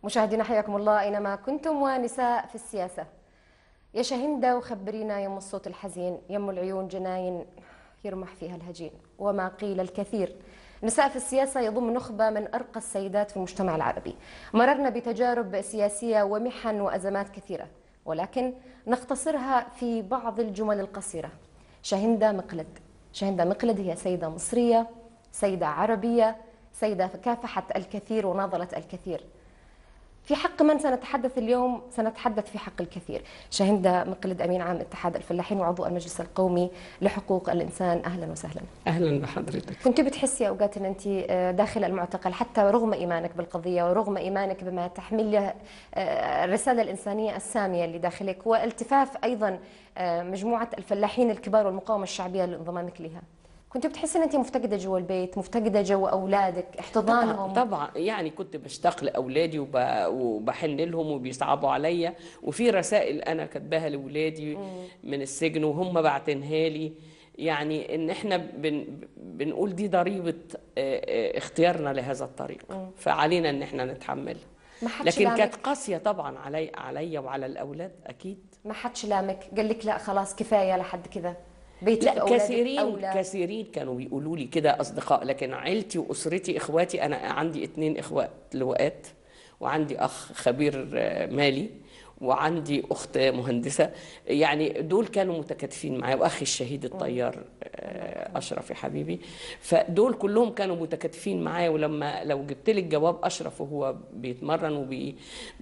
مشاهدينا حياكم الله أينما كنتم ونساء في السياسة يا شهندة وخبرينا يم الصوت الحزين يم العيون جناين يرمح فيها الهجين وما قيل الكثير نساء في السياسة يضم نخبة من أرقى السيدات في المجتمع العربي مررنا بتجارب سياسية ومحن وأزمات كثيرة ولكن نختصرها في بعض الجمل القصيرة شهندة مقلد شهندة مقلد هي سيدة مصرية سيدة عربية سيدة كافحت الكثير وناضلت الكثير في حق من سنتحدث اليوم سنتحدث في حق الكثير شهندة مقلد أمين عام اتحاد الفلاحين وعضو المجلس القومي لحقوق الإنسان أهلا وسهلا اهلا بحضرتك كنت بتحسي أوقات أن أنت داخل المعتقل حتى رغم إيمانك بالقضية ورغم إيمانك بما تحمله الرسالة الإنسانية السامية اللي داخلك والتفاف أيضا مجموعة الفلاحين الكبار والمقاومة الشعبية لانضمامك لها كنت بتحسي ان انت مفتقده جوا البيت مفتقده جو اولادك احتضانهم طبعا, طبعا يعني كنت بشتاق لاولادي وب... وبحن لهم وبيصعبوا عليا وفي رسائل انا كاتباها لاولادي من السجن وهم باعتينها لي يعني ان احنا بن... بنقول دي ضريبه اختيارنا لهذا الطريق فعلينا ان احنا نتحمل ما حدش لكن لامك كانت قاسيه طبعا علي عليا وعلى الاولاد اكيد ما حدش لامك قال لك لا خلاص كفايه لحد كذا بيتك لا أولادك كثيرين أولى. كثيرين كانوا بيقولوا لي كده اصدقاء لكن عيلتي واسرتي اخواتي انا عندي اتنين اخوات لواءات وعندي اخ خبير آه، مالي وعندي اخت مهندسه يعني دول كانوا متكاتفين معايا واخي الشهيد الطيار آه، اشرف يا حبيبي فدول كلهم كانوا متكاتفين معايا ولما لو جبت لك جواب اشرف وهو بيتمرن وبي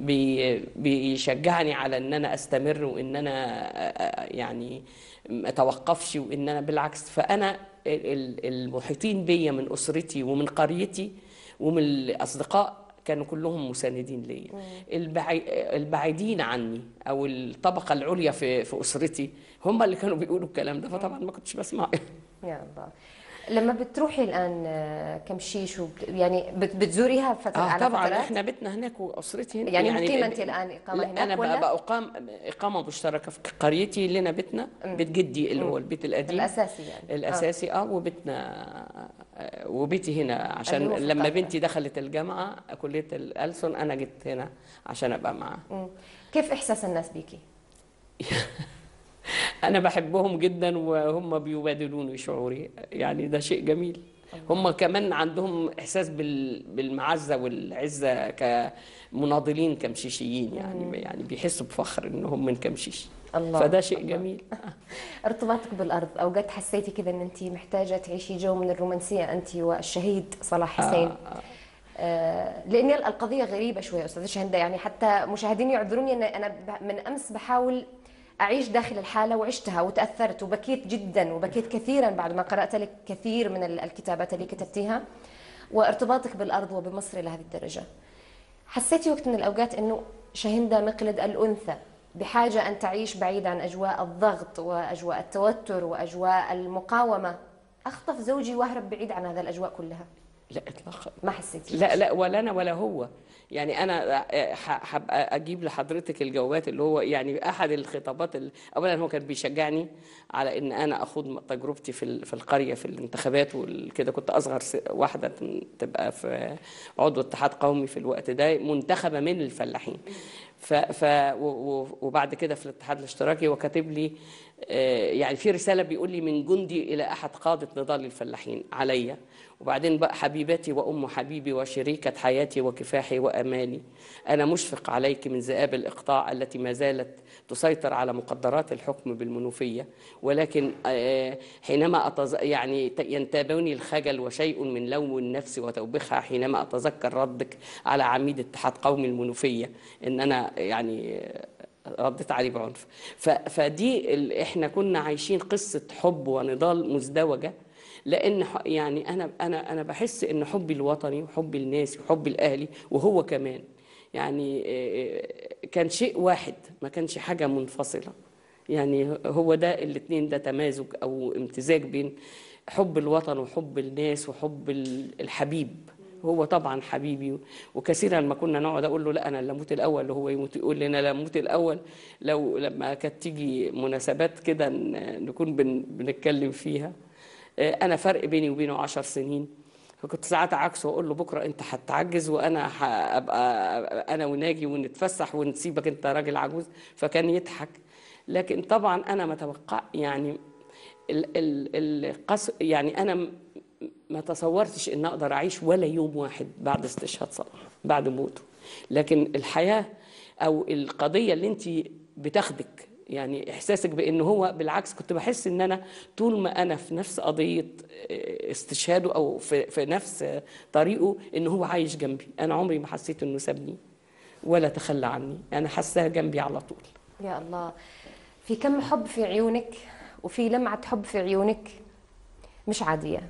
بي بيشجعني على ان انا استمر وان انا آه، يعني ما اتوقفش وان انا بالعكس فانا ال- المحيطين بيا من اسرتي ومن قريتي ومن الاصدقاء كانوا كلهم مساندين ليا البعي... البعيدين عني او الطبقه العليا في في اسرتي هم اللي كانوا بيقولوا الكلام ده فطبعا ما كنتش بسمع يا الله لما بتروحي الان آه، كمشيش وبت... يعني بت... بتزوريها فترة اه على طبعا فترات احنا بيتنا هناك واسرتي هنا يعني مقيمة أنت الآن إقامة لا هناك انا ولا؟ بقى اقام اقامه مشتركه في قريتي لنا بيتنا بيت جدي اللي هو البيت القديم الاساسي يعني الاساسي اه وبيتنا آه، وبيتي هنا عشان اللي هو في لما القاهرة. بنتي دخلت الجامعه كليه الألسن انا جيت هنا عشان ابقى معاها مم. كيف احساس الناس بيكي؟ انا بحبهم جدا وهم بيبادلوني شعوري يعني ده شيء جميل هم كمان عندهم احساس بال- بالمعزه والعزه كمناضلين كمشيشيين يعني يعني بيحسوا بفخر انهم من كمشيش الله، فده شيء الله. جميل ارتباطك بالارض اوقات حسيتي كذا ان انت محتاجه تعيشي جو من الرومانسيه انت والشهيد صلاح حسين آه لان القضيه غريبه شويه استاذ شهنده يعني حتى مشاهديني يعذروني ان انا ب- من امس بحاول اعيش داخل الحاله وعشتها وتاثرت وبكيت جدا وبكيت كثيرا بعد ما قرات لك كثير من ال- الكتابات اللي كتبتيها وارتباطك بالارض وبمصر الى هذه الدرجه حسيتي وقت من الاوقات انه شهنده مقلد الانثى بحاجه ان تعيش بعيد عن اجواء الضغط واجواء التوتر واجواء المقاومه اخطف زوجي واهرب بعيد عن هذه الاجواء كلها لا اطلاقا ما حسيتي لا لا ولا انا ولا هو يعني انا ح- هبقى اجيب لحضرتك الجوابات اللي هو يعني احد الخطابات ال- اولا هو كان بيشجعني على ان انا اخوض تجربتي في ال- في القريه في الانتخابات وكده كنت اصغر س- واحده تبقى في عضو اتحاد قومي في الوقت ده منتخبه من الفلاحين ف, ف و- و- وبعد كده في الاتحاد الاشتراكي وكاتب لي آه، يعني في رساله بيقول لي من جندي الى احد قاده نضال الفلاحين عليا وبعدين بقى حبيبتي وام حبيبي وشريكه حياتي وكفاحي وامالي انا مشفق عليك من ذئاب الاقطاع التي ما زالت تسيطر على مقدرات الحكم بالمنوفيه ولكن آه، حينما أتز... يعني ت- ينتابني الخجل وشيء من لوم النفس وتوبخها حينما اتذكر ردك على عميد اتحاد قومي المنوفيه ان انا يعني آه، رديت عليه بعنف ف... فدي ال... احنا كنا عايشين قصه حب ونضال مزدوجه لان ح- يعني انا انا انا بحس ان حبي الوطني وحبي الناس وحبي الاهلي وهو كمان يعني آه، كان شيء واحد ما كانش حاجه منفصله يعني هو ده الاثنين ده تمازج او امتزاج بين حب الوطن وحب الناس وحب ال- الحبيب هو طبعا حبيبي وكثيرا ما كنا نقعد اقول له لا انا اللي اموت الاول وهو يموت يقول لي انا اللي اموت الاول لو لما كانت تيجي مناسبات كده ن- نكون بن بنتكلم فيها آه، انا فرق بيني وبينه عشر سنين فكنت ساعات عكسه واقول له بكره انت هتعجز وانا هبقى انا وناجي ونتفسح ونسيبك انت راجل عجوز فكان يضحك لكن طبعا انا ما توقع يعني ال ال القص يعني انا م- ما تصورتش ان اقدر اعيش ولا يوم واحد بعد استشهاد صلاح بعد موته لكن الحياه او القضيه اللي انت بتاخدك يعني احساسك بان هو بالعكس كنت بحس ان انا طول ما انا في نفس قضيه اه، استشهاده او في, في نفس اه، طريقه ان هو عايش جنبي انا عمري ما حسيت انه سابني ولا تخلى عني انا حاساه جنبي على طول يا الله في كم حب في عيونك وفي لمعة حب في عيونك مش عادية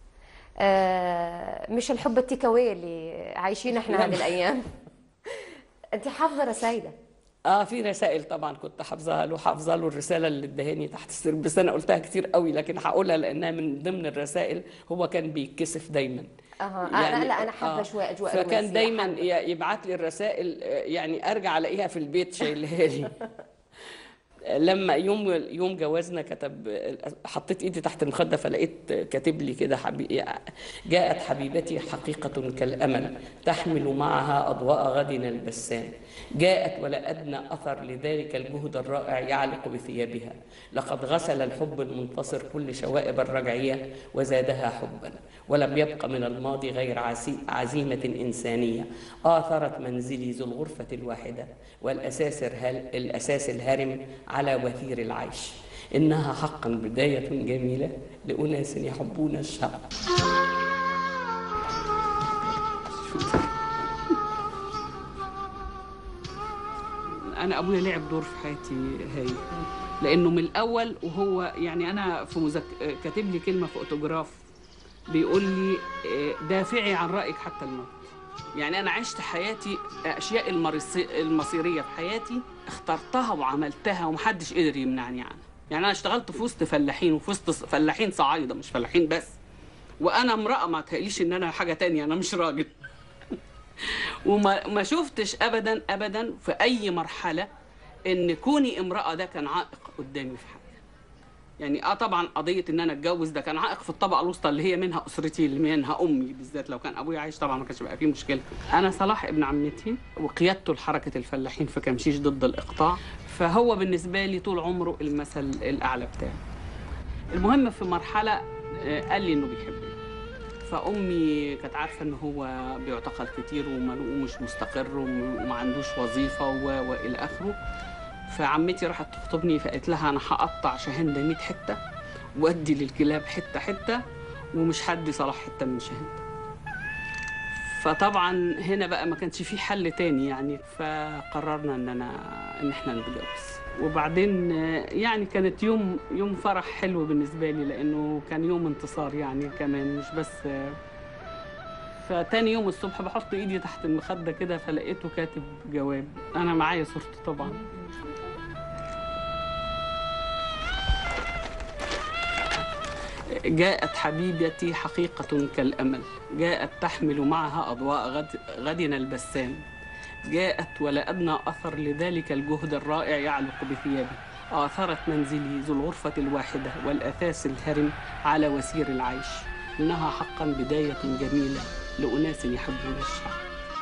آه مش الحب التيكاوي اللي عايشين احنا هذه الايام انت حافظه رسايله اه في رسائل طبعا كنت حافظاها له حافظه له الرساله اللي ادهاني تحت السرير بس انا قلتها كتير قوي لكن هقولها لانها من ضمن الرسائل هو كان بيتكسف دايما اها يعني لا انا حابه شوي اجواء فكان رومانسية، دايما حابة. ي- يبعت لي الرسائل آه، يعني ارجع الاقيها في البيت شايلها لي لما يوم يوم جوازنا كتب حطيت ايدي تحت المخده فلقيت كاتب لي كده حبي... جاءت حبيبتي حقيقه كالامل تحمل معها اضواء غدنا البسام جاءت ولا ادنى اثر لذلك الجهد الرائع يعلق بثيابها لقد غسل الحب المنتصر كل شوائب الرجعيه وزادها حبا ولم يبق من الماضي غير عسي... عزيمه انسانيه اثرت منزلي ذو الغرفه الواحده والاساس الهل... الاساس الهرم على وثير العيش إنها حقا بداية جميلة لأناس يحبون الشعب انا ابويا لعب دور في حياتي هاي لانه من الاول وهو يعني انا في مذك... كاتب لي كلمه في اوتوجراف بيقول لي آه، دافعي عن رايك حتى الموت يعني انا عشت حياتي اشياء المرصي... المصيريه في حياتي اخترتها وعملتها ومحدش قدر يمنعني عنها يعني انا اشتغلت في وسط فلاحين وفي وسط ص- فلاحين صعايده مش فلاحين بس وانا امراه ما تهيأليش ان انا حاجه تانية انا مش راجل وما ما شفتش ابدا ابدا في اي مرحله ان كوني امراه ده كان عائق قدامي في حاجه يعني اه طبعا قضيه ان انا اتجوز ده كان عائق في الطبقه الوسطى اللي هي منها اسرتي اللي منها امي بالذات لو كان ابويا عايش طبعا ما كانش بقى فيه مشكله انا صلاح ابن عمتي وقيادته لحركه الفلاحين في كمشيش ضد الاقطاع فهو بالنسبه لي طول عمره المثل الاعلى بتاعي المهم في مرحله آه، قال لي انه بيحبني فامي كانت عارفه ان هو بيعتقل كتير وما- ومش مستقر وم- وما عندوش وظيفه و- والى اخره فعمتي راحت تخطبني فقالت لها انا هقطع شاهين ده 100 حته وادي للكلاب حته حته ومش هدي صلاح حته من شاهين فطبعا هنا بقى ما كانش في حل تاني يعني فقررنا ان انا ان احنا نتجوز وبعدين آه، يعني كانت يوم يوم فرح حلو بالنسبه لي لانه كان يوم انتصار يعني كمان مش بس آه، فتاني يوم الصبح بحط ايدي تحت المخده كده فلقيته كاتب جواب انا معايا صورته طبعا جاءت حبيبتي حقيقة كالأمل جاءت تحمل معها أضواء غد غدنا البسام جاءت ولا أدنى أثر لذلك الجهد الرائع يعلق بثيابي آثرت منزلي ذو الغرفة الواحدة والأثاث الهرم على وسير العيش إنها حقا بداية جميلة لأناس يحبون الشعب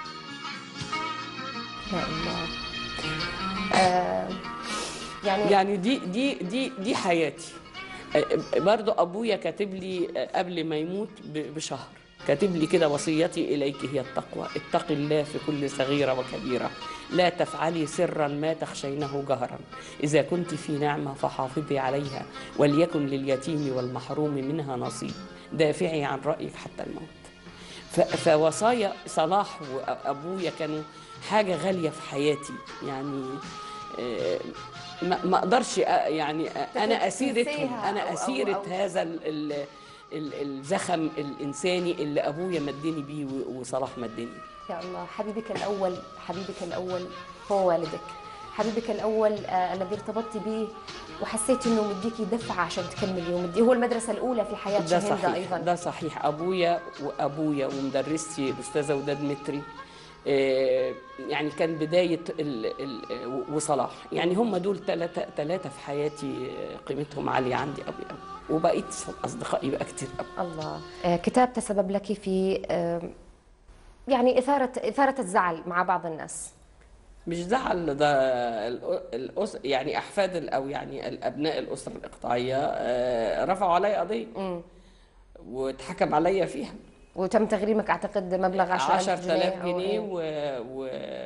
يا الله آه يعني, يعني دي دي دي دي حياتي آه، برضو ابويا كاتب لي آه، قبل ما يموت ب- بشهر كاتب لي كده وصيتي اليك هي التقوى اتق الله في كل صغيره وكبيره لا تفعلي سرا ما تخشينه جهرا اذا كنت في نعمه فحافظي عليها وليكن لليتيم والمحروم منها نصيب دافعي عن رايك حتى الموت ف- فوصايا صلاح وابويا كانوا حاجه غاليه في حياتي يعني آه، ما ما اقدرش أ- يعني أ- انا اسيرتهم تنسيها انا أو- أو- اسيره أو- هذا ال- ال- ال- الزخم الانساني اللي ابويا مدني بيه و- وصلاح مدني يا الله حبيبك الأول حبيبك الأول هو والدك حبيبك الأول آه الذي ارتبطتي به وحسيت إنه مديكي دفعة عشان تكملي ومدي هو المدرسة الأولى في حياة ده شاهندة صحيح أيضا ده صحيح ابويا وابويا ومدرستي الاستاذه وداد متري آه، يعني كان بداية ال ال وصلاح يعني هم دول ثلاثة ثلاثة في حياتي آه، قيمتهم عالية عندي قوي قوي وبقيت أصدقائي بقى كتير قوي الله آه، كتاب تسبب لك في آه، يعني إثارة إثارة الزعل مع بعض الناس مش زعل ده الأ- الأس يعني أحفاد ال- أو يعني الأبناء الأسرة الإقطاعية آه، رفعوا علي قضية واتحكم عليا فيها وتم تغريمك أعتقد مبلغ 10000 10000 أو جنيه إيه. و... و...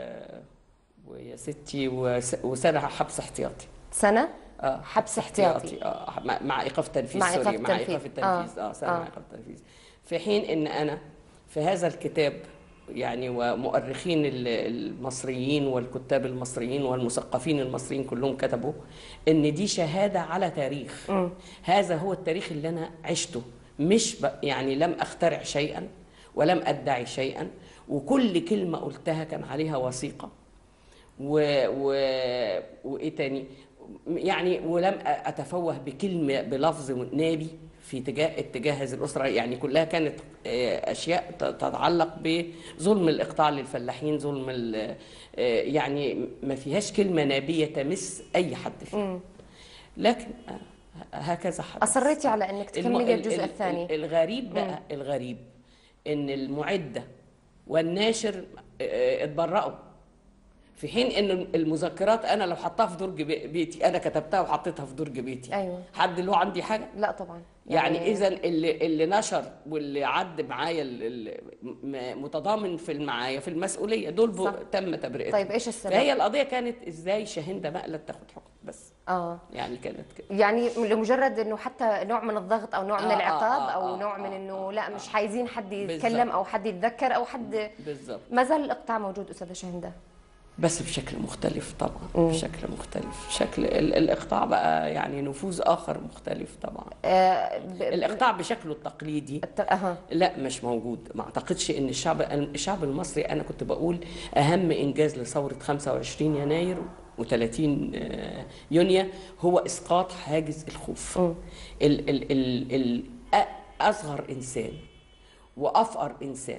ويا ستي وس... وسنة حبس احتياطي سنة اه حبس احتياطي. اه مع, مع ايقاف تنفيذ مع سوري إيقاف مع تنفيذ. ايقاف التنفيذ اه, آه، سنه آه. مع ايقاف التنفيذ في حين ان انا في هذا الكتاب يعني ومؤرخين ال- المصريين والكتاب المصريين والمثقفين المصريين كلهم كتبوا ان دي شهاده على تاريخ هذا هو التاريخ اللي انا عشته مش ب... يعني لم اخترع شيئا ولم ادعي شيئا وكل كلمه قلتها كان عليها وثيقه و... و... وايه تاني يعني ولم اتفوه بكلمه بلفظ نابي في تجاه اتجاه هذه الاسره يعني كلها كانت آه، اشياء ت- تتعلق بظلم الاقطاع للفلاحين ظلم ال- آه، يعني ما فيهاش كلمه نابيه تمس اي حد فيها لكن آه، هكذا حدث أصريتي على أنك تكملي الم- الجزء ال- ال- الثاني الغريب بقى الغريب ان المعده والناشر آه، اتبرأوا في حين ان المذكرات انا لو حطها في درج بي- بيتي انا كتبتها وحطيتها في درج بيتي أيوة. حد له عندي حاجه لا طبعا يعني اذا اللي اللي نشر واللي عد معايا ال- ال- م- متضامن في المعايا في المسؤوليه دول ب- صح. تم تبرئتهم طيب إيش السبب؟ فهي القضيه كانت ازاي شاهنده مقلب تاخد حكم بس آه يعني كانت كده يعني لمجرد انه حتى نوع من الضغط او نوع من آه، آه، العقاب آه، او آه، نوع من آه، انه آه، لا آه. مش عايزين حد يتكلم بالظبط. او حد يتذكر او حد بالظبط ما زال الاقطاع موجود استاذه شهنده بس بشكل مختلف طبعا بشكل مختلف شكل ال- الاقطاع بقى يعني نفوذ اخر مختلف طبعا آه ب... الاقطاع بشكله التقليدي الت- اها لا مش موجود ما اعتقدش ان الشعب الشعب المصري انا كنت بقول اهم انجاز لثوره 25 يناير و30 يونيو هو اسقاط حاجز الخوف ال ال ال ال أ- اصغر انسان وافقر انسان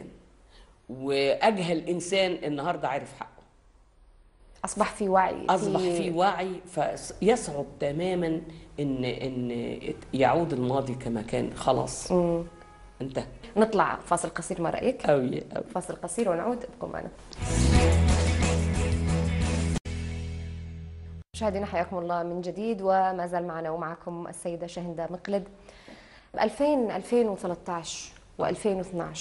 واجهل انسان النهارده عارف حقه اصبح في وعي اصبح في وعي فيصعب تماما ان ان يعود الماضي كما كان خلاص انتهى نطلع فاصل قصير ما رايك قوي قوي فاصل قصير ونعود ابقوا معنا مشاهدينا حياكم الله من جديد وما زال معنا ومعكم السيده شهنده مقلد 2000 2013 و2012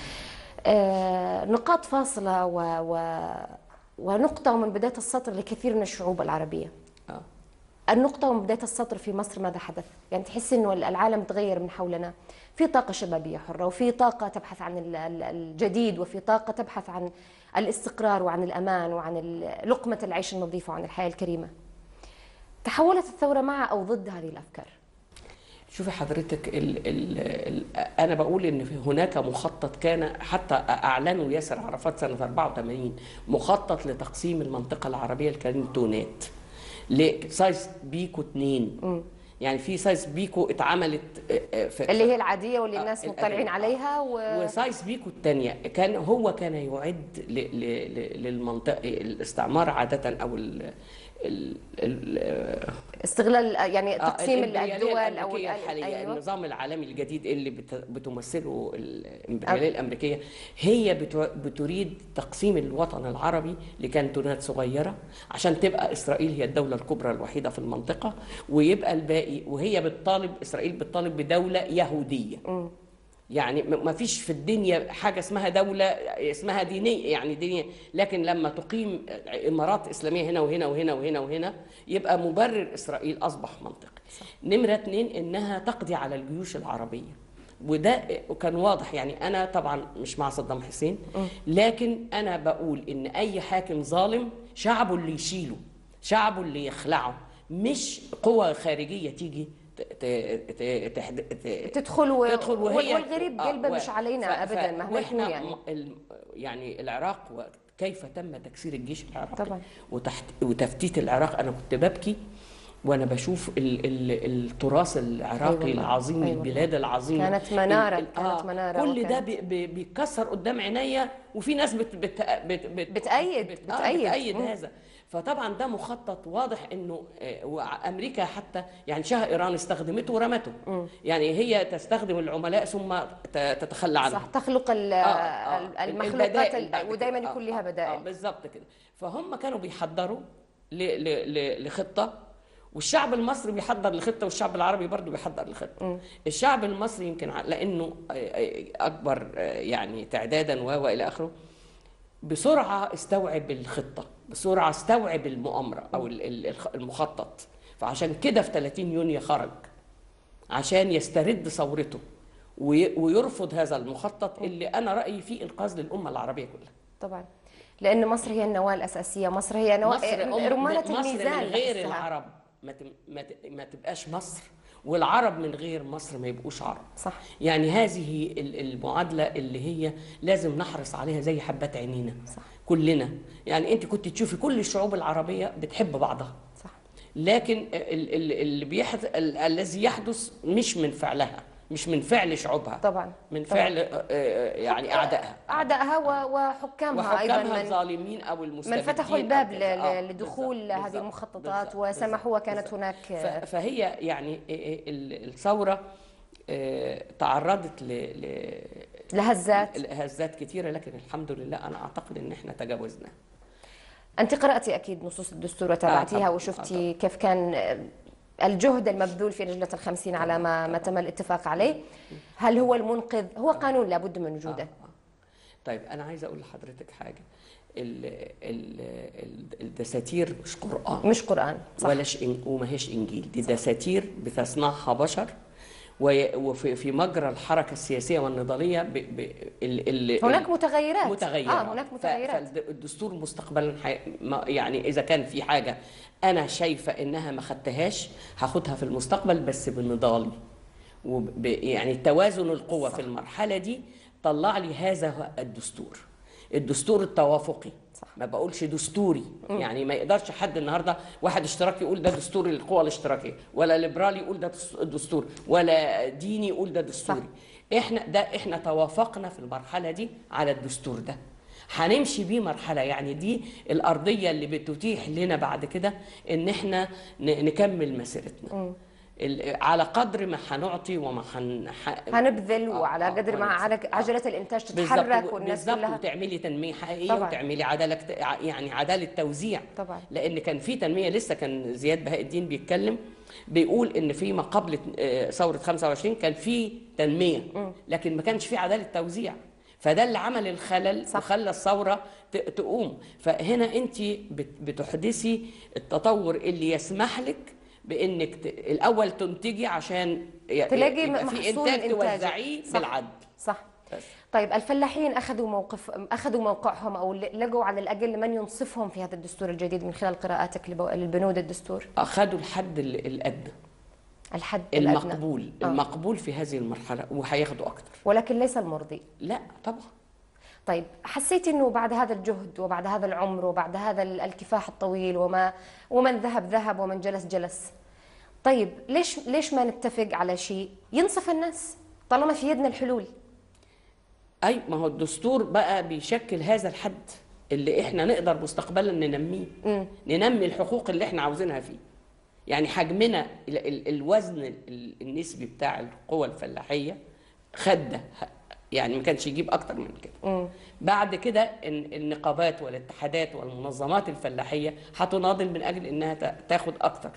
آه نقاط فاصله و, و ونقطه من بدايه السطر لكثير من الشعوب العربيه آه. النقطة ومن بداية السطر في مصر ماذا حدث؟ يعني تحس انه العالم تغير من حولنا، في طاقة شبابية حرة وفي طاقة تبحث عن ال- ال- الجديد وفي طاقة تبحث عن الاستقرار وعن الأمان وعن ال- لقمة العيش النظيفة وعن الحياة الكريمة. تحولت الثورة مع أو ضد هذه الأفكار؟ شوفي حضرتك ال ال ال انا بقول ان في هناك مخطط كان حتى اعلنه ياسر عرفات سنه 84 مخطط لتقسيم المنطقه العربيه لكانتونات لسايز بيكو 2 يعني في سايز بيكو اتعملت آه، آه، في اللي هي العادية واللي الناس آه، مطلعين آه. عليها و... وسايز بيكو الثانية كان هو كان يعد ل- ل- ل- للمنطقة الاستعمار عادة أو ال ال ال استغلال يعني آه، تقسيم الإمبريالية الدول أو الأمريكية ال- الحالية أيوة. النظام العالمي الجديد اللي بت- بتمثله الإمبريالية الأمريكية هي بتو- بتريد تقسيم الوطن العربي لكانتونات صغيرة عشان تبقى إسرائيل هي الدولة الكبرى الوحيدة في المنطقة ويبقى الباقي وهي بتطالب إسرائيل بتطالب بدولة يهودية يعني م- ما فيش في الدنيا حاجة اسمها دولة اسمها دينية يعني دينية لكن لما تقيم إمارات إسلامية هنا وهنا وهنا وهنا وهنا يبقى مبرر إسرائيل أصبح منطقي نمرة اتنين إنها تقضي على الجيوش العربية وده كان واضح يعني أنا طبعا مش مع صدام حسين لكن أنا بقول إن أي حاكم ظالم شعبه اللي يشيله شعبه اللي يخلعه مش قوة خارجية تيجي ت- ت- ت- تحد- ت- تدخل و... تدخل وهي والغريب آه، قلبه و- مش علينا ف- أبدا ف- مهما يكون وإحنا يعني م- ال- يعني العراق وكيف تم تكسير الجيش العراقي طبعاً. وتحت وتفتيت العراق انا كنت ببكي وانا بشوف ال ال التراث العراقي والله. العظيم أي البلاد العظيمه كانت منارة، ال- ال- كانت منارة كل ده وكانت- بي- بي- بيتكسر قدام عينيا وفي ناس بت بت بت بت بتأيد- بت آه بتأيد. بتأيد مم. هذا فطبعا ده مخطط واضح انه آه، وامريكا حتى يعني شاه ايران استخدمته ورمته يعني هي تستخدم العملاء ثم ت- تتخلى عنهم صح تخلق ال- آه، آه. المخلوقات البدائل ال- بعد ودائما كده. يكون آه، لها آه، بدائل آه بالظبط كده فهم كانوا بيحضروا ل- ل- ل- لخطه والشعب المصري بيحضر لخطه والشعب العربي برضه بيحضر لخطه الشعب المصري يمكن ع- لانه آه، آه، اكبر آه، يعني تعدادا و والى اخره بسرعه استوعب الخطه بسرعه استوعب المؤامره او ال- ال- الخ- المخطط فعشان كده في 30 يونيو خرج عشان يسترد ثورته وي- ويرفض هذا المخطط اللي انا رايي فيه انقاذ للامه العربيه كلها طبعا لأن مصر هي النواة الأساسية مصر هي نواة مصر أم- رمانة مصر الميزان من غير بحسها. العرب ما تم- ما ت- ما تبقاش مصر والعرب من غير مصر ما يبقوش عرب صح يعني هذه ال- المعادله اللي هي لازم نحرص عليها زي حبات عينينا صح. كلنا يعني انت كنت تشوفي كل الشعوب العربيه بتحب بعضها صح لكن ال- ال- اللي بيحدث ال- الذي يحدث مش من فعلها مش من فعل شعوبها طبعا من طبعاً. فعل آه، آه، يعني اعدائها أعدائها و- وحكامها أيضا وحكامها من الظالمين او من المستبدين فتحوا أو الباب كذا. آه، ل- لدخول بالظبط، هذه بالظبط، المخططات بالظبط، وسمحوا وكانت بالظبط. هناك ف- فهي يعني ال- الثوره آه، تعرضت ل ل- لهزات لهزات كثيره لكن الحمد لله انا اعتقد ان احنا تجاوزنا أنت قرأتي أكيد نصوص الدستور وتابعتيها طبعاً، وشفتي كيف كان الجهد المبذول في لجنة الخمسين على ما, ما تم الاتفاق عليه هل هو المنقذ هو قانون لابد من وجوده آه، آه. طيب انا عايز اقول لحضرتك حاجه ال ال ال- الدساتير مش قران مش قرآن صح ولاش إن- وما هيش انجيل دي دساتير بتصنعها بشر وي- وفي في مجرى الحركه السياسيه والنضاليه ب ب ال ال هناك متغيرات متغيرة اه هناك متغيرات فالدستور مستقبلا حي... ما- يعني اذا كان في حاجه انا شايفه انها ما خدتهاش هاخدها في المستقبل بس بنضالي وب... يعني توازن القوى في المرحله دي طلع لي هذا هو الدستور الدستور التوافقي صح. ما بقولش دستوري يعني ما يقدرش حد النهارده واحد اشتراكي يقول ده دستور القوى الاشتراكيه ولا ليبرالي يقول ده دس- دستور ولا ديني يقول ده دستوري احنا ده احنا توافقنا في المرحله دي على الدستور ده هنمشي بيه مرحله يعني دي الارضيه اللي بتتيح لنا بعد كده ان احنا ن- نكمل مسيرتنا ال- على قدر ما هنعطي وما هن... ح- هنبذل آه، وعلى آه، قدر ما وهنبذل. عل- عجلة الإنتاج بالظبط، تتحرك والناس بالظبط كلها وتعملي تنميه حقيقيه طبعاً. وتعملي عداله يعني عداله توزيع طبعاً. لان كان في تنميه لسه كان زياد بهاء الدين بيتكلم بيقول ان في ما قبل آه، ثوره 25 كان في تنميه لكن ما كانش في عداله توزيع فده اللي عمل الخلل صح. وخلى الثوره ت- تقوم فهنا انت بت- بتحدثي التطور اللي يسمح لك بانك ت... الاول تنتجي عشان ي- تلاقي يبقى في محصول انتاج إنتاجي. توزعيه صح. بالعدل صح بس. طيب الفلاحين اخذوا موقف اخذوا موقعهم او لقوا على الاقل من ينصفهم في هذا الدستور الجديد من خلال قراءاتك لبو- للبنود الدستور اخذوا الحد ال- الادنى الحد الادنى المقبول آه. المقبول في هذه المرحله وهياخدوا اكتر ولكن ليس المرضي لا طبعا طيب حسيت انه بعد هذا الجهد وبعد هذا العمر وبعد هذا ال- الكفاح الطويل وما ومن ذهب ذهب ومن جلس جلس طيب ليش ليش ما نتفق على شيء ينصف الناس طالما في يدنا الحلول اي ما هو الدستور بقى بيشكل هذا الحد اللي احنا نقدر مستقبلا ننميه ننمي الحقوق اللي احنا عاوزينها فيه يعني حجمنا ال- ال- الوزن ال- النسبي بتاع القوى الفلاحيه خده يعني ما كانش يجيب اكتر من كده بعد كده ال- النقابات والاتحادات والمنظمات الفلاحيه هتناضل من اجل انها تا- تاخد اكتر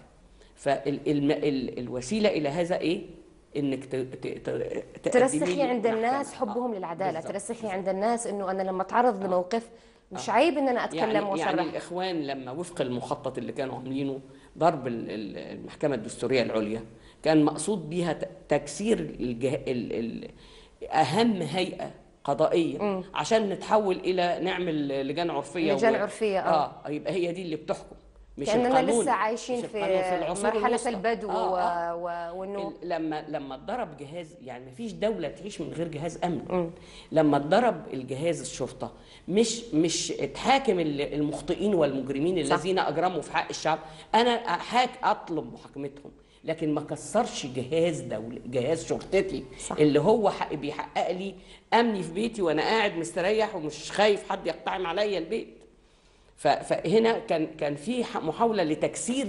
فالوسيله الى هذا ايه انك ت- ت- ت- تقدمي ترسخي لي عند محكمة. الناس آه، حبهم للعداله بالظبط، ترسخي عند الناس انه انا لما اتعرض لموقف مش عيب ان انا اتكلم يعني, واصرح يعني الاخوان لما وفق المخطط اللي كانوا عاملينه ضرب ال- ال- المحكمه الدستوريه العليا كان مقصود بيها ت- تكسير الجه... ال... ال... اهم هيئه قضائيه عشان نتحول الى نعمل لجان عرفيه لجان عرفية، آه. اه يبقى هي دي اللي بتحكم مش كاننا القانون لسه عايشين مش في, القانون، العصور مرحله الوسطى. البدو آه، و... آه. و... وانه ال- لما لما اتضرب جهاز يعني مفيش دوله تعيش من غير جهاز امن لما اتضرب الجهاز الشرطه مش مش اتحاكم ال- المخطئين والمجرمين صح. الذين اجرموا في حق الشعب انا احاك اطلب محاكمتهم لكن ما كسرش جهاز دولة جهاز شرطتي صح. اللي هو حق بيحقق لي امني في بيتي وانا قاعد مستريح ومش خايف حد يقتحم عليا البيت ف- فهنا كان كان في ح- محاوله لتكسير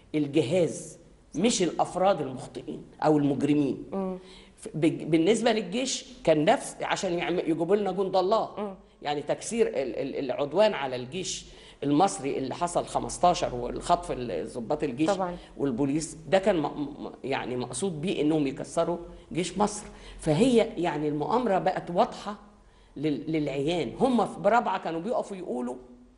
الجهاز مش الافراد المخطئين او المجرمين ف- بج- بالنسبه للجيش كان نفس عشان يعم- يجيبوا لنا جند الله يعني تكسير ال- ال- العدوان على الجيش المصري اللي حصل 15 والخطف ال- ضباط الجيش طبعاً. والبوليس ده كان م- م- يعني مقصود بيه انهم يكسروا جيش مصر فهي يعني المؤامره بقت واضحه لل- للعيان هم في برابعه كانوا بيقفوا يقولوا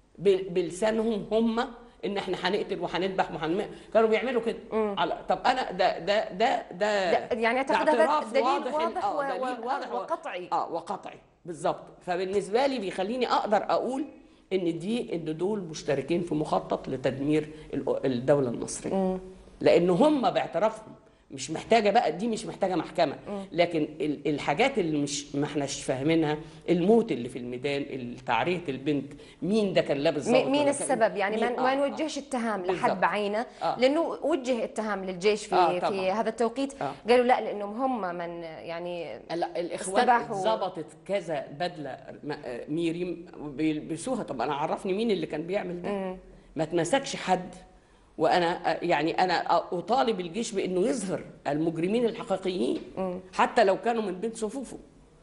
ب- بلسانهم هم ان احنا هنقتل وهنذبح وهنم كانوا بيعملوا كده على طب انا ده ده ده ده, ده- يعني أعتقد هذا اعتراف دليل واضح ال- واضح آه، و- دليل و- واضح و- وقطعي. اه وقطعي بالظبط فبالنسبه لي بيخليني اقدر اقول ان دي ان دول مشتركين في مخطط لتدمير ال- الدوله المصريه لان هم باعترافهم مش محتاجه بقى دي مش محتاجه محكمه لكن ال- الحاجات اللي مش ما احناش فاهمينها الموت اللي في الميدان تعريه البنت مين ده كان لابس ضابط مين مين ولا كان- السبب يعني ما مين- ما آه، آه. نوجهش اتهام لحد بالظبط. بعينه آه. لانه وجه اتهام للجيش في آه، في طبعاً. هذا التوقيت آه. قالوا لا لانهم هم من يعني لا الاخوان استباحوا. ظبطت كذا بدله م- ميري بيلبسوها طب انا عرفني مين اللي كان بيعمل ده ما تمسكش حد وانا يعني انا اطالب الجيش بانه يظهر المجرمين الحقيقيين حتى لو كانوا من بين صفوفه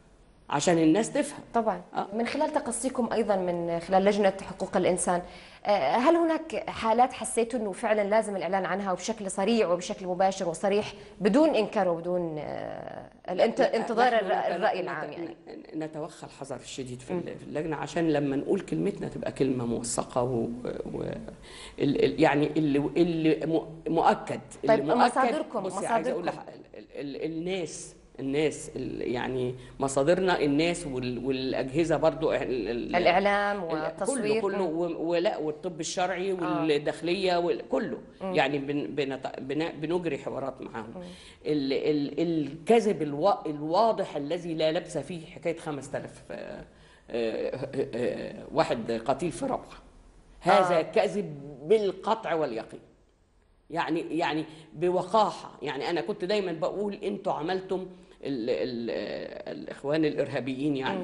عشان الناس تفهم طبعا آه. من خلال تقصيكم ايضا من خلال لجنه حقوق الانسان آه، هل هناك حالات حسيتوا انه فعلا لازم الاعلان عنها وبشكل سريع وبشكل مباشر وصريح بدون انكار وبدون آه، الانت- انتظار نحن الر- نت- الراي نت- العام يعني نتوخى الحذر الشديد في ال- في اللجنه عشان لما نقول كلمتنا تبقى كلمه موثقه و, و ال- ال- يعني اللي اللي م- مؤكد اللي طيب، مؤكد مصادركم- بصي عايزه اقول لح- ال- ال- الناس الناس ال- يعني مصادرنا الناس وال- والاجهزه برضو ال- ال- الاعلام كله والتصوير كله و- ولا والطب الشرعي والداخليه وال- كله يعني بن بنت- بن- بنجري حوارات معاهم ال ال الكذب الوا الواضح الذي لا لبس فيه حكايه 5000 آه، آه، آه، واحد قتيل في روعه هذا آه. كذب بالقطع واليقين يعني يعني بوقاحه يعني انا كنت دايما بقول انتوا عملتم ال ال الاخوان الارهابيين يعني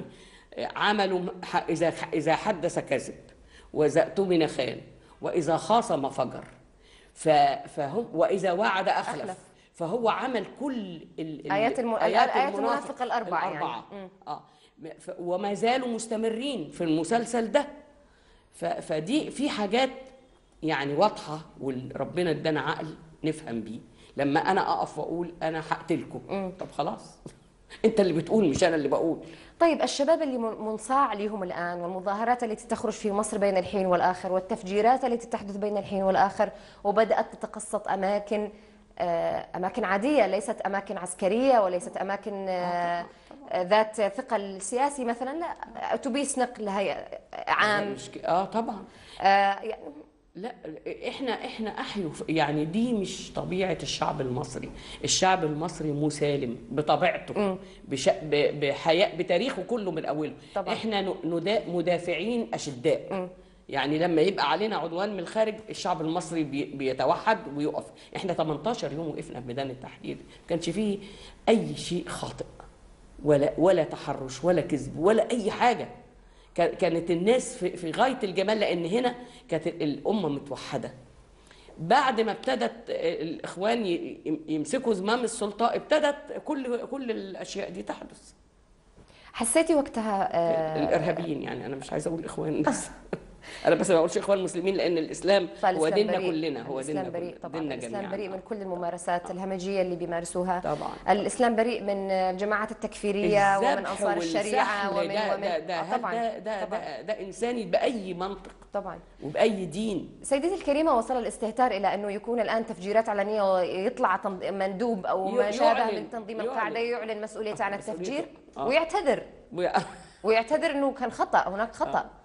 عملوا ح- اذا اذا حدث كذب واذا اؤتمن خان واذا خاصم فجر ف- فهم واذا وعد اخلف, أخلف. فهو عمل كل ال ال- آيات الم- آيات المنافق الأربعة يعني. الأربعة. اه م- ف- وما زالوا مستمرين في المسلسل ده ف- فدي في حاجات يعني واضحه وربنا ادانا عقل نفهم بيه لما انا اقف واقول انا هقتلكم طب خلاص انت اللي بتقول مش انا اللي بقول طيب الشباب اللي من- منصاع لهم الآن والمظاهرات التي تخرج في مصر بين الحين والآخر والتفجيرات التي تحدث بين الحين والآخر وبدأت تتقسط أماكن آه، أماكن عادية ليست أماكن عسكرية وليست أماكن آه، آه، ذات ثقل سياسي مثلا لا أتوبيس نقل هي عام مش ك- اه طبعا آه، يعني لا احنا احنا احيوا يعني دي مش طبيعه الشعب المصري الشعب المصري مسالم بطبيعته بش... ب... بحياء بتاريخه كله من اوله طبعاً. احنا ن- ندا... مدافعين اشداء يعني لما يبقى علينا عدوان من الخارج الشعب المصري بي... بيتوحد ويقف احنا 18 يوم وقفنا في ميدان التحرير ما كانش فيه اي شيء خاطئ ولا ولا تحرش ولا كذب ولا اي حاجه كا- كانت الناس في, في غايه الجمال لان هنا كانت الامه متوحده بعد ما ابتدت الاخوان ي- يمسكوا زمام السلطه ابتدت كل كل الاشياء دي تحدث حسيتي وقتها آه، الارهابيين يعني انا مش عايزه اقول اخوان بس انا بس ما بقولش اخوان مسلمين لان الاسلام هو فالإسلام ديننا بريء. كلنا هو الإسلام ديننا بريء كلنا طبعا ديننا الإسلام جميعا بريء من كل الممارسات الهمجية اللي بيمارسوها طبعا الإسلام بريء من الجماعات التكفيرية ومن الذبح أنصار الشريعة والسحل ومن ده ومن ده ده, آه، هل طبعا ده, ده, طبعا ده, ده انساني باي منطق طبعا وباي دين سيدتي الكريمة وصل الاستهتار إلى أنه يكون الآن تفجيرات علنية ويطلع تنظ- مندوب أو ما يعلن- شابه من تنظيم يعلن. القاعدة يعلن مسؤوليته عن مسؤوليته. التفجير آه. ويعتذر و- ويعتذر أنه كان خطأ هناك خطأ آه.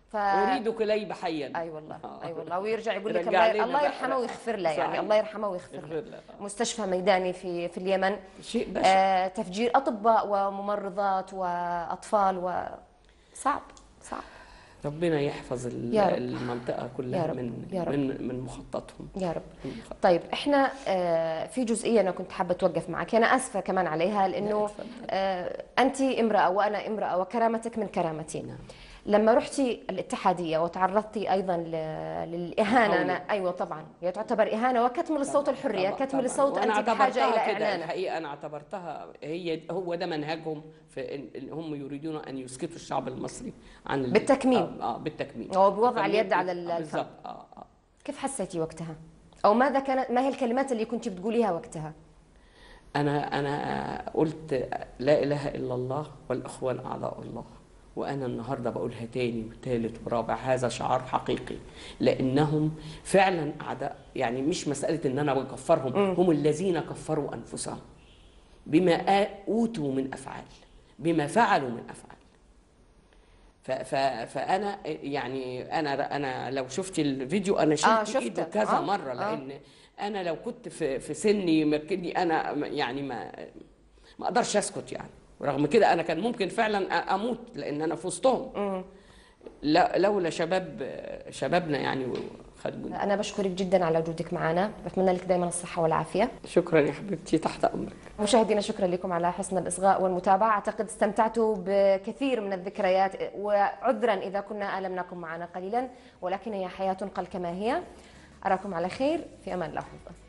ف... اريد كليب حيا اي والله آه. اي والله ويرجع يقول لك رجع الله, لنا الله بقى. يرحمه ويغفر له يعني صحيح. الله يرحمه ويغفر يغفر له له. مستشفى ميداني في في اليمن شيء بشع آه تفجير اطباء وممرضات واطفال و صعب صعب ربنا يحفظ ال- يا رب. المنطقه كلها يا رب. من يا رب. من من مخططهم يا رب من مخطط. طيب احنا آه، في جزئيه انا كنت حابه اتوقف معك انا اسفه كمان عليها لانه اتفضل. آه، انت امراه وانا امراه وكرامتك من كرامتي نعم. لما رحتي الاتحاديه وتعرضتي ايضا ل- للاهانه محاولة. أنا ايوه طبعا هي تعتبر اهانه وكتم لصوت الحريه طبعاً- كتم طبعاً. لصوت وأنا انت بحاجه اعتبرتها الى كده اعلانه الحقيقه انا اعتبرتها هي هو ده منهجهم في إن إن هم يريدون ان يسكتوا الشعب المصري عن ال- بالتكميم. اه, آه بالتكميم هو بوضع فكان اليد على آه، ال- الفم. بالضبط اه اه كيف حسيتي وقتها او ماذا كانت ما هي الكلمات اللي كنت بتقوليها وقتها انا انا قلت لا اله الا الله والاخوان اعضاء الله وانا النهارده بقولها تاني وتالت ورابع هذا شعار حقيقي لانهم فعلا اعداء يعني مش مساله ان انا بكفرهم هم الذين كفروا انفسهم بما آ- اوتوا من افعال بما فعلوا من افعال ف ف فانا يعني انا انا لو شفت الفيديو انا شلت آه، آه شفته. ايده كذا آه، مره آه. لان انا لو كنت في في سني مركني انا يعني ما ما اقدرش اسكت يعني رغم كده انا كان ممكن فعلا أ- اموت لان انا في وسطهم لا لولا شباب شبابنا يعني خدوا انا بشكرك جدا على وجودك معنا بتمنى لك دائما الصحه والعافيه شكرا يا حبيبتي تحت امرك مشاهدينا شكرا لكم على حسن الإصغاء والمتابعة أعتقد استمتعتوا بكثير من الذكريات وعذرا إذا كنا ألمناكم معنا قليلا ولكن هي حياة قل كما هي أراكم على خير في أمان الله وحفظه